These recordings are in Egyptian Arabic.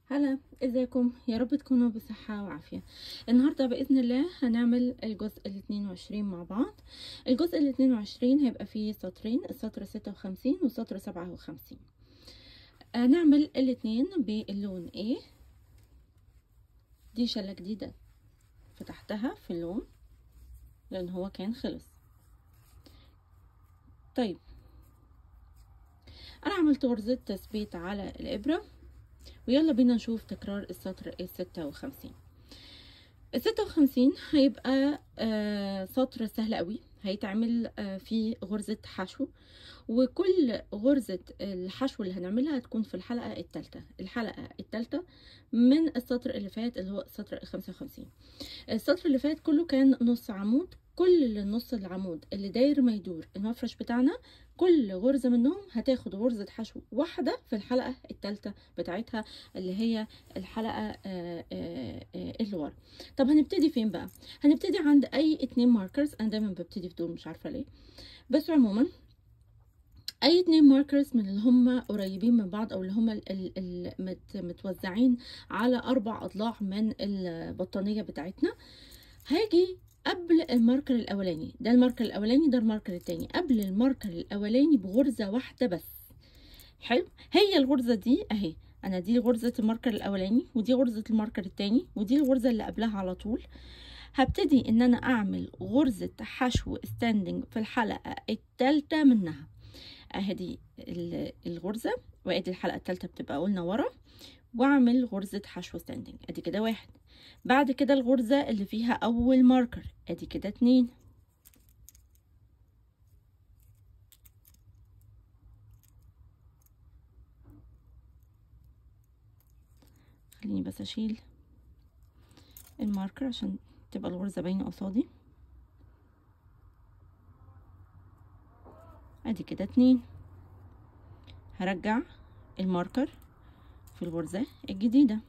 هلا ازيكم يا رب تكونوا بصحة وعافية النهاردة بإذن الله هنعمل الجزء ال 22 مع بعض الجزء ال 22 هيبقى فيه سطرين السطر 56 والسطر 57 هنعمل الاتنين باللون A دي شلة جديدة فتحتها في اللون لأن هو كان خلص طيب أنا عملت غرزة تثبيت على الإبرة ويلا بينا نشوف تكرار السطر الستة وخمسين الستة وخمسين هيبقى آه سطر سهل قوي هيتعمل آه في غرزة حشو وكل غرزة الحشو اللي هنعملها هتكون في الحلقة التالتة الحلقة التالتة من السطر اللي فات اللي هو السطر الخمسة وخمسين السطر اللي فات كله كان نص عمود كل النص العمود اللي داير ما يدور المفرش بتاعنا كل غرزة منهم هتاخد غرزة حشو واحدة في الحلقة التالتة بتاعتها اللي هي الحلقة اللي ورا طب هنبتدي فين بقى هنبتدي عند اي اتنين ماركرز انا دايما ببتدي في دول مش عارفة ليه بس عموما اي اتنين ماركرز من اللي هم قريبين من بعض او اللي هم متوزعين على اربع اضلاع من البطانية بتاعتنا هاجي قبل الماركر الاولاني ده الماركر الاولاني ده الماركر التاني قبل الماركر الاولاني بغرزه واحده بس حلو هي الغرزه دي اهي انا دي غرزه الماركر الاولاني ودي غرزه الماركر التاني ودي الغرزه اللي قبلها على طول هبتدي ان انا اعمل غرزه حشو ستاندنج في الحلقه الثالثه منها اهي دي الغرزه وادي الحلقه الثالثه بتبقى قلنا ورا واعمل غرزه حشو ستاندنج ادي كده واحد بعد كده الغرزة اللي فيها أول ماركر ادي كده اتنين خليني بس أشيل الماركر عشان تبقى الغرزة باينة قصادي ادي كده اتنين هرجع الماركر في الغرزة الجديدة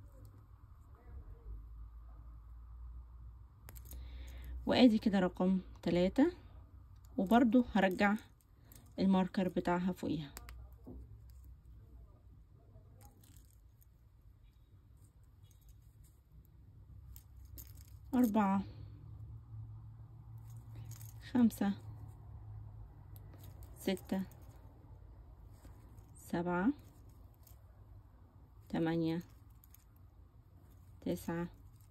وادي كده رقم تلاتة وبرضو هرجع الماركر بتاعها فوقيها أربعة خمسة ستة سبعة تمانية تسعة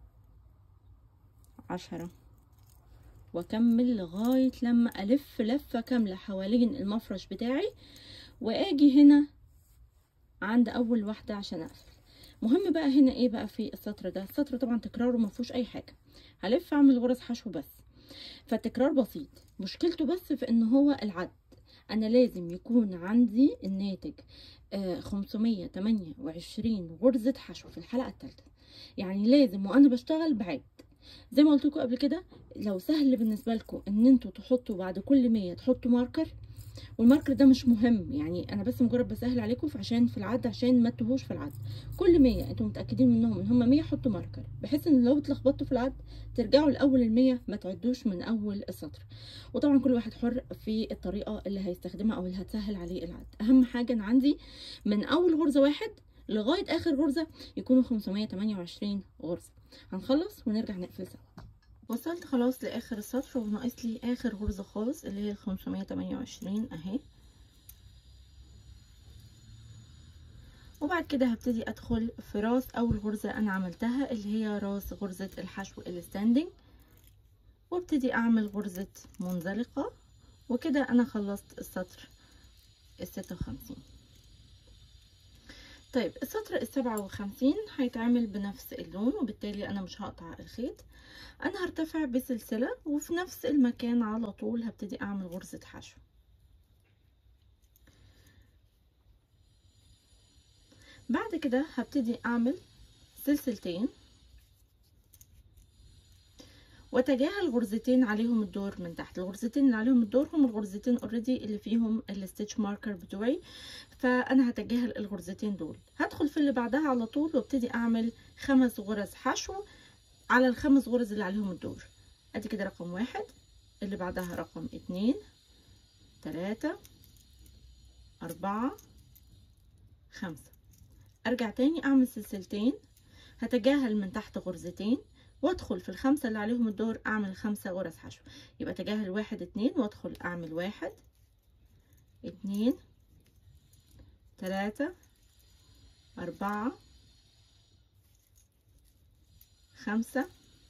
عشرة واكمل لغاية لما الف لفة كاملة حوالين المفرش بتاعي واجي هنا عند اول واحدة عشان اقفل مهم بقى هنا ايه بقى في السطر ده السطر طبعا تكراره ما فيهوش اي حاجة هلف اعمل غرز حشو بس فالتكرار بسيط مشكلته بس في ان هو العد انا لازم يكون عندي الناتج خمسمية تمانية وعشرين غرزة حشو في الحلقة الثالثة يعني لازم وانا بشتغل بعد زي ما قلت لكم قبل كده لو سهل بالنسبه لكم ان انتوا تحطوا بعد كل 100 تحطوا ماركر والماركر ده مش مهم يعني انا بس مجرد بسهل عليكم عشان في العد عشان ما تتوهوش في العد كل 100 انتوا متاكدين منهم ان هم 100 حطوا ماركر بحيث ان لو اتلخبطتوا في العد ترجعوا لاول ال 100 ما تعدوش من اول السطر وطبعا كل واحد حر في الطريقه اللي هيستخدمها او اللي هتسهل عليه العد اهم حاجه انا عندي من اول غرزه واحد لغايه اخر غرزه يكونوا 528 غرزه هنخلص ونرجع نقفل سوا وصلت خلاص لاخر السطر وناقص لي اخر غرزه خالص اللي هي 528 اهي وبعد كده هبتدي ادخل في راس اول غرزه انا عملتها اللي هي راس غرزه الحشو الستاندنج وابتدي اعمل غرزه منزلقه وكده انا خلصت السطر الستة وخمسين طيب السطر السبعة وخمسين هيتعمل بنفس اللون وبالتالي انا مش هقطع الخيط انا هرتفع بسلسلة وفي نفس المكان على طول هبتدي اعمل غرزة حشو بعد كده هبتدي اعمل سلسلتين واتجاهل غرزتين عليهم الدور من تحت الغرزتين اللي عليهم الدور هم الغرزتين اوريدي اللي فيهم الستيتش ماركر بتوعي فانا هتجاهل الغرزتين دول هدخل في اللي بعدها على طول وابتدي اعمل خمس غرز حشو على الخمس غرز اللي عليهم الدور ادي كده رقم واحد اللي بعدها رقم اتنين تلاتة أربعة خمسة ارجع تاني اعمل سلسلتين هتجاهل من تحت غرزتين وادخل في الخمسة اللي عليهم الدور اعمل خمسة غرز حشو يبقى تجاهل واحد اتنين وادخل اعمل واحد اتنين تلاتة اربعة خمسة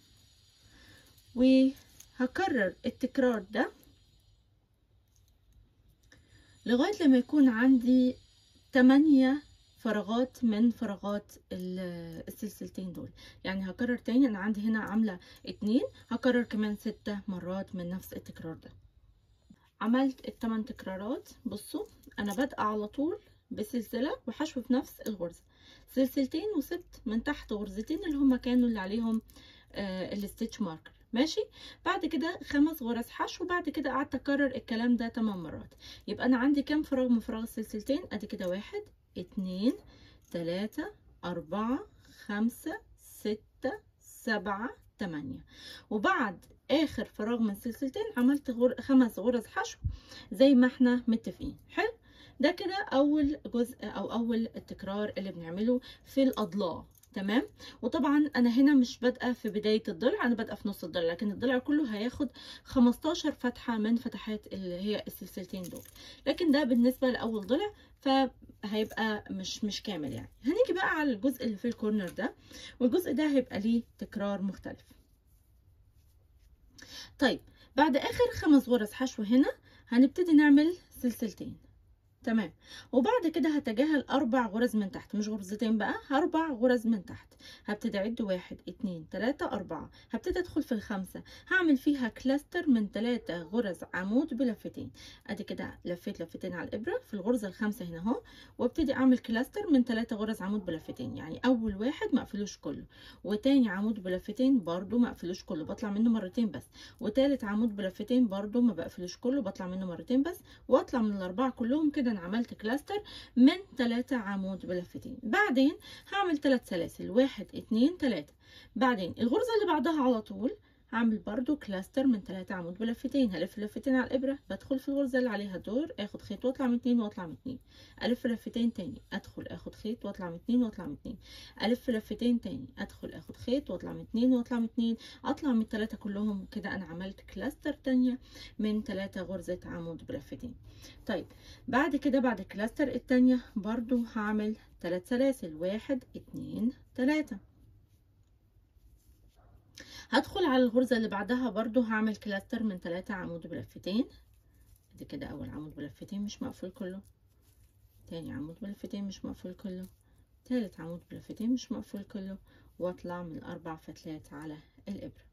وهكرر التكرار ده لغاية لما يكون عندي تمانية فراغات من فراغات السلسلتين دول يعني هكرر تاني انا عندي هنا عاملة اتنين هكرر كمان ستة مرات من نفس التكرار ده عملت التمن تكرارات بصوا انا بادئه على طول بسلسلة وحشو في نفس الغرزة سلسلتين وسبت من تحت غرزتين اللي هما كانوا اللي عليهم آه الستيتش ماركر ماشي بعد كده خمس غرز حشو وبعد كده قعدت اكرر الكلام ده 8 مرات يبقى انا عندي كام فراغ من فراغ السلسلتين ادي كده واحد اتنين تلاتة اربعة خمسة ستة سبعة تمانية وبعد اخر فراغ من سلسلتين عملت غر... خمس غرز حشو زي ما احنا متفقين حلو ده كده اول جزء او اول التكرار اللي بنعمله في الاضلاع تمام وطبعا انا هنا مش بادئه في بدايه الضلع انا بادئه في نص الضلع لكن الضلع كله هياخد 15 فتحه من فتحات اللي هي السلسلتين دول لكن ده بالنسبه لاول ضلع فهيبقى مش مش كامل يعني هنيجي بقى على الجزء اللي في الكورنر ده والجزء ده هيبقى ليه تكرار مختلف طيب بعد اخر خمس غرز حشو هنا هنبتدي نعمل سلسلتين تمام وبعد كده هتجاهل اربع غرز من تحت مش غرزتين بقى اربع غرز من تحت هبتدي اعد واحد اتنين تلاتة اربعة هبتدي ادخل في الخمسة هعمل فيها كلاستر من تلاتة غرز عمود بلفتين ادي كده لفيت لفتين على الابرة في الغرزة الخامسة هنا اهو وابتدي اعمل كلاستر من تلاتة غرز عمود بلفتين يعني اول واحد مقفلوش كله وتاني عمود بلفتين برضو مقفلوش كله بطلع منه مرتين بس وتالت عمود بلفتين برضو ما بقفلوش كله بطلع منه مرتين بس واطلع من الاربعة كلهم كده انا عملت كلاستر من تلاتة عمود بلفتين بعدين هعمل تلات سلاسل واحد اتنين تلاتة بعدين الغرزة اللي بعدها على طول هعمل برضو كلاستر من تلاتة عمود بلفتين هلف لفتين على الابرة بدخل في الغرزة اللي عليها دور اخد خيط واطلع من اتنين واطلع من اتنين الف لفتين تاني ادخل اخد خيط واطلع من اتنين واطلع من اتنين الف لفتين تاني ادخل اخد خيط واطلع من اتنين واطلع من اتنين اطلع من التلاتة كلهم كده انا عملت كلاستر تانية من تلاتة غرزة عمود بلفتين طيب بعد كده بعد الكلاستر التانية برضو هعمل تلات سلاسل واحد اتنين تلاتة هدخل على الغرزة اللي بعدها برضو هعمل كلاستر من تلاتة عمود بلفتين ادي كده اول عمود بلفتين مش مقفول كله تاني عمود بلفتين مش مقفول كله تالت عمود بلفتين مش مقفول كله واطلع من الاربع فتلات على الابرة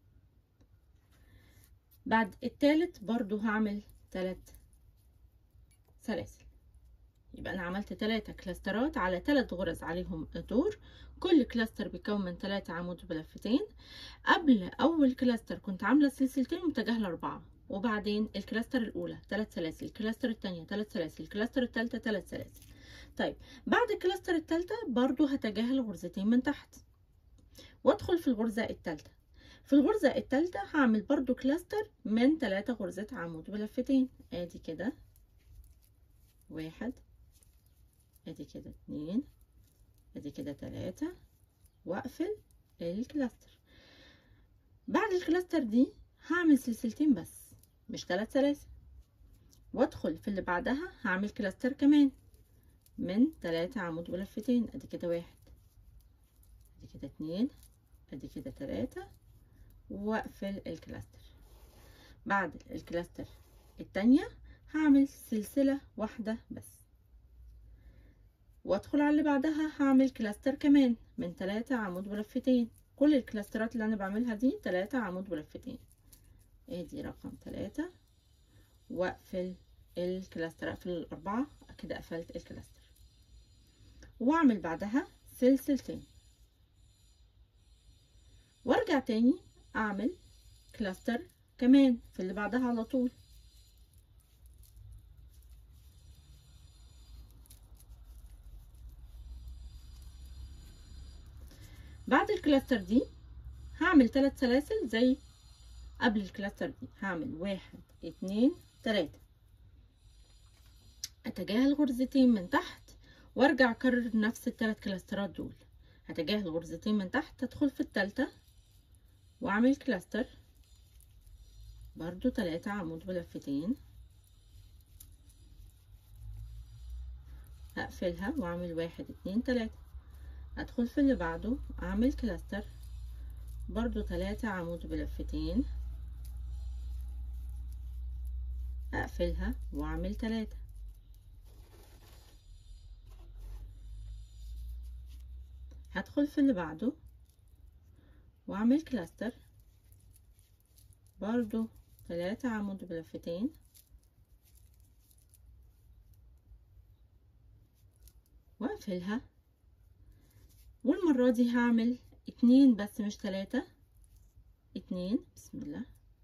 بعد التالت برضو هعمل تلات سلاسل يبقى انا عملت تلاتة كلاسترات على تلات غرز عليهم دور كل كلاستر بيكون من تلاتة عمود بلفتين قبل اول كلاستر كنت عامله سلسلتين متجاهله اربعه وبعدين الكلاستر الاولى تلات سلاسل الكلاستر التانية تلات سلاسل الكلاستر التالتة تلات سلاسل طيب بعد الكلاستر التالتة برضو هتجاهل غرزتين من تحت وادخل في الغرزة التالتة في الغرزة التالتة هعمل برضو كلاستر من تلاتة غرزة عمود بلفتين ادي كده واحد ادي كده اتنين ادي كده تلاتة واقفل الكلاستر بعد الكلاستر دي هعمل سلسلتين بس مش تلات سلاسل وادخل في اللي بعدها هعمل كلاستر كمان من تلاتة عمود بلفتين ادي كده واحد ادي كده اتنين ادي كده تلاتة واقفل الكلاستر بعد الكلاستر التانية هعمل سلسلة واحدة بس وادخل على اللي بعدها هعمل كلاستر كمان من تلاتة عمود بلفتين كل الكلاسترات اللي انا بعملها دي تلاتة عمود بلفتين ادي رقم تلاتة واقفل الكلاستر اقفل الاربعة كده قفلت الكلاستر واعمل بعدها سلسلتين وارجع تاني اعمل كلاستر كمان في اللي بعدها على طول بعد الكلاستر دي هعمل ثلاث سلاسل زي قبل الكلاستر دي هعمل واحد اتنين تلاتة اتجاهل غرزتين من تحت وارجع اكرر نفس الثلاث كلاسترات دول هتجاهل غرزتين من تحت ادخل في التالتة واعمل كلاستر برضو تلاتة عمود بلفتين هقفلها واعمل واحد اتنين تلاتة ادخل في اللي بعده اعمل كلاستر برضو تلاتة عمود بلفتين اقفلها واعمل تلاتة هدخل في اللي بعده واعمل كلاستر برضو تلاتة عمود بلفتين واقفلها والمرة دي هعمل اتنين بس مش تلاتة اتنين بسم الله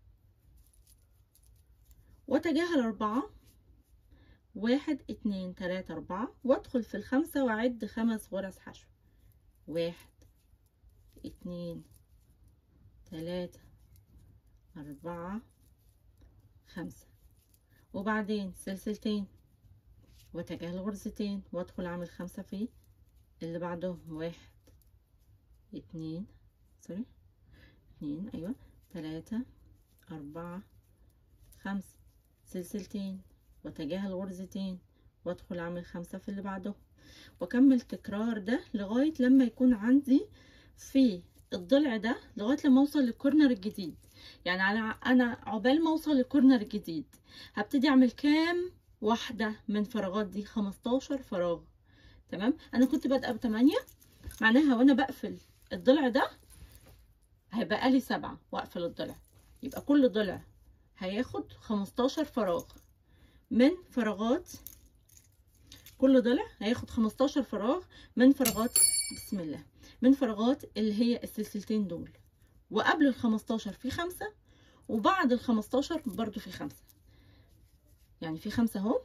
واتجاهل اربعة واحد اتنين تلاتة اربعة وادخل في الخمسة واعد خمس غرز حشو واحد اتنين تلاتة أربعة خمسة وبعدين سلسلتين واتجاهل غرزتين وادخل اعمل خمسة في اللي بعدهم واحد اتنين سوري اتنين ايوه تلاتة اربعة خمسة سلسلتين واتجاهل غرزتين وادخل اعمل خمسة في اللي بعدهم واكمل تكرار ده لغاية لما يكون عندي في الضلع ده لغاية لما اوصل للكورنر الجديد يعني انا انا عقبال ما اوصل للكورنر الجديد هبتدي اعمل كام واحدة من فراغات دي 15 فراغ تمام انا كنت بادئه بتمانية معناها وانا بقفل الضلع ده هيبقى لي سبعة واقفل الضلع يبقى كل ضلع هياخد 15 فراغ من فراغات كل ضلع هياخد 15 فراغ من فراغات بسم الله من فراغات اللي هي السلسلتين دول وقبل ال 15 في خمسة وبعد ال 15 برضو في خمسة يعني في خمسة اهو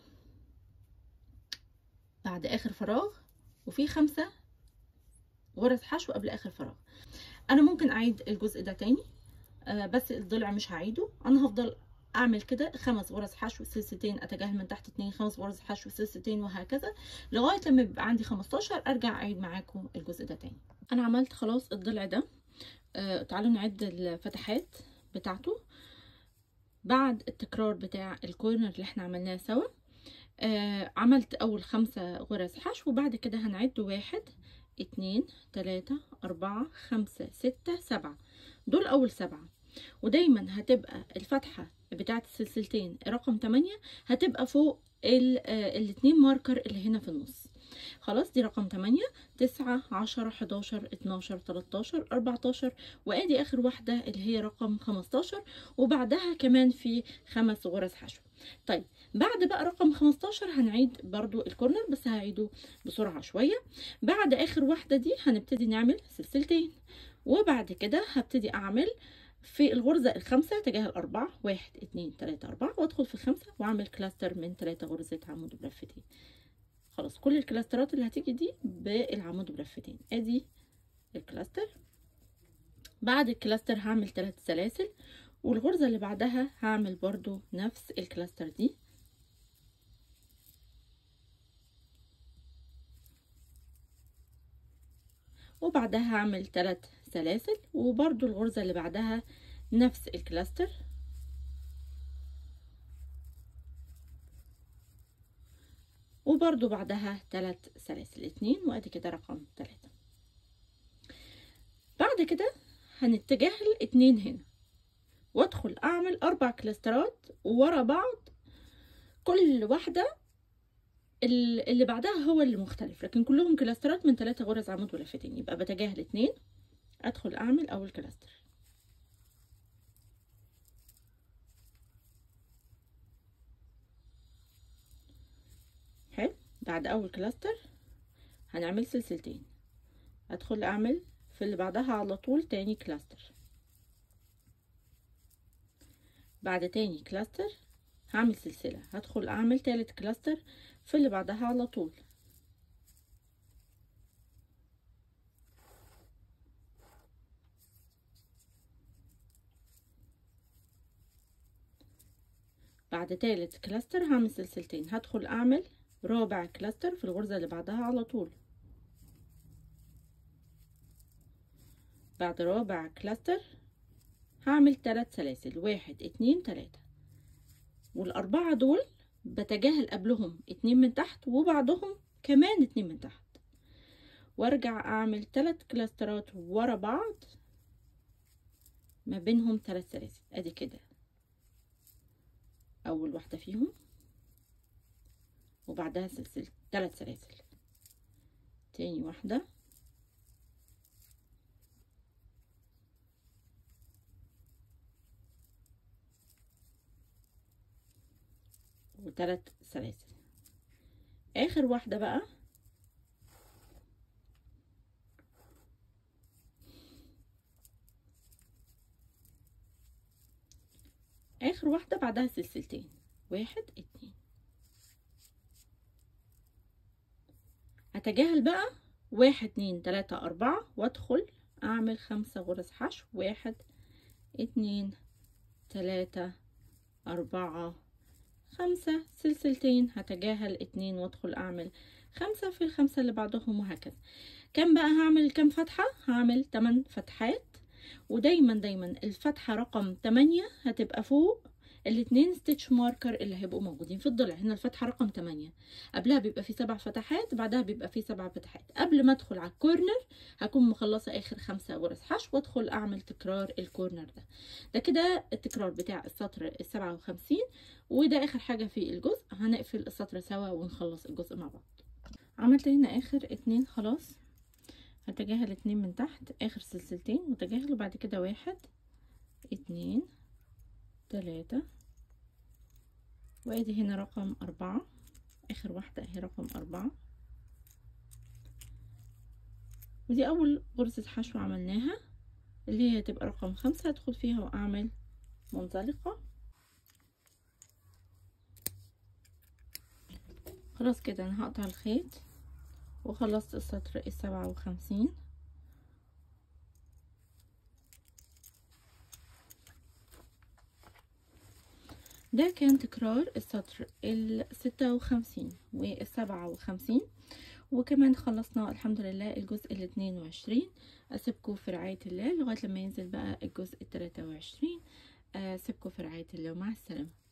بعد اخر فراغ وفي خمسة غرز حشو قبل اخر فراغ انا ممكن اعيد الجزء ده تاني آه بس الضلع مش هعيده انا هفضل اعمل كده خمس غرز حشو سلسلتين اتجاهل من تحت اتنين خمس غرز حشو سلسلتين وهكذا لغايه لما يبقى عندي 15 ارجع اعيد معاكم الجزء ده تاني انا عملت خلاص الضلع ده آه تعالوا نعد الفتحات بتاعته بعد التكرار بتاع الكورنر اللي احنا عملناه سوا آه عملت اول خمسة غرز حشو وبعد كده هنعد واحد اتنين تلاتة اربعة خمسة ستة سبعة دول اول سبعة ودايما هتبقى الفتحة بتاعت السلسلتين رقم تمانية هتبقى فوق الاتنين ماركر اللي هنا في النص خلاص دي رقم تمانية تسعة عشرة حداشر اتناشر تلاتاشر اربعتاشر وادي اخر واحدة اللي هي رقم خمستاشر وبعدها كمان في خمس غرز حشو طيب بعد بقى رقم 15 هنعيد برضو الكورنر بس هعيده بسرعة شوية بعد اخر واحدة دي هنبتدي نعمل سلسلتين وبعد كده هبتدي اعمل في الغرزة الخامسة تجاه الأربعة واحد اتنين تلاتة أربعة وأدخل في الخامسة وأعمل كلاستر من تلاتة غرزة عمود بلفتين خلاص كل الكلاسترات اللي هتيجي دي بالعمود بلفتين ادي الكلاستر بعد الكلاستر هعمل تلات سلاسل والغرزة اللي بعدها هعمل برضو نفس الكلاستر دي وبعدها هعمل تلات سلاسل وبرضو الغرزة اللي بعدها نفس الكلاستر وبرضو بعدها تلات سلاسل اتنين وادي كده رقم تلاتة بعد كده هنتجاهل اتنين هنا وادخل اعمل اربع كلاسترات ورا بعض كل واحدة اللي بعدها هو اللي مختلف لكن كلهم كلاسترات من ثلاثة غرز عمود ولفتين يبقى بتجاهل اتنين ادخل اعمل اول كلاستر حلو بعد اول كلاستر هنعمل سلسلتين ادخل اعمل في اللي بعدها على طول تاني كلاستر بعد تاني كلاستر هعمل سلسلة هدخل اعمل تالت كلاستر في اللي بعدها على طول بعد تالت كلاستر هعمل سلسلتين هدخل اعمل رابع كلاستر في الغرزة اللي بعدها على طول بعد رابع كلاستر هعمل ثلاث سلاسل واحد اتنين تلاتة والأربعة دول بتجاهل قبلهم اتنين من تحت وبعضهم كمان اتنين من تحت وارجع اعمل ثلاث كلاسترات ورا بعض ما بينهم ثلاث سلاسل ادي كده اول واحدة فيهم وبعدها سلسلة ثلاث سلاسل تاني واحدة وثلاث سلاسل اخر واحدة بقى اخر واحدة بعدها سلسلتين واحد اتنين هتجاهل بقى واحد اتنين تلاتة اربعة وادخل اعمل خمسة غرز حشو واحد اتنين تلاتة اربعة خمسة سلسلتين هتجاهل اتنين وادخل اعمل خمسة في الخمسة اللي بعدهم وهكذا كم بقى هعمل كم فتحة هعمل تمن فتحات ودايما دايما الفتحة رقم تمانية هتبقى فوق الاتنين ستيتش ماركر اللي هيبقوا موجودين في الضلع هنا الفتحة رقم تمانية قبلها بيبقى في سبع فتحات بعدها بيبقى في سبع فتحات قبل ما ادخل على الكورنر هكون مخلصة اخر خمسة غرز حشو وادخل اعمل تكرار الكورنر ده ده كده التكرار بتاع السطر السبعة وخمسين وده اخر حاجة في الجزء هنقفل السطر سوا ونخلص الجزء مع بعض عملت هنا اخر اتنين خلاص هتجاهل اتنين من تحت اخر سلسلتين وتجاهل وبعد كده واحد اتنين تلاتة وادي هنا رقم اربعة اخر واحدة اهي رقم اربعة ودي اول غرزة حشو عملناها اللي هي تبقى رقم خمسة هدخل فيها واعمل منزلقة خلاص كده انا هقطع الخيط وخلصت السطر السبعة وخمسين ده كان تكرار السطر الستة وخمسين والسبعة وخمسين وكمان خلصنا الحمد لله الجزء الاتنين وعشرين اسيبكم في رعاية الله لغاية لما ينزل بقى الجزء التلاتة وعشرين اسيبكم في رعاية الله ومع السلامة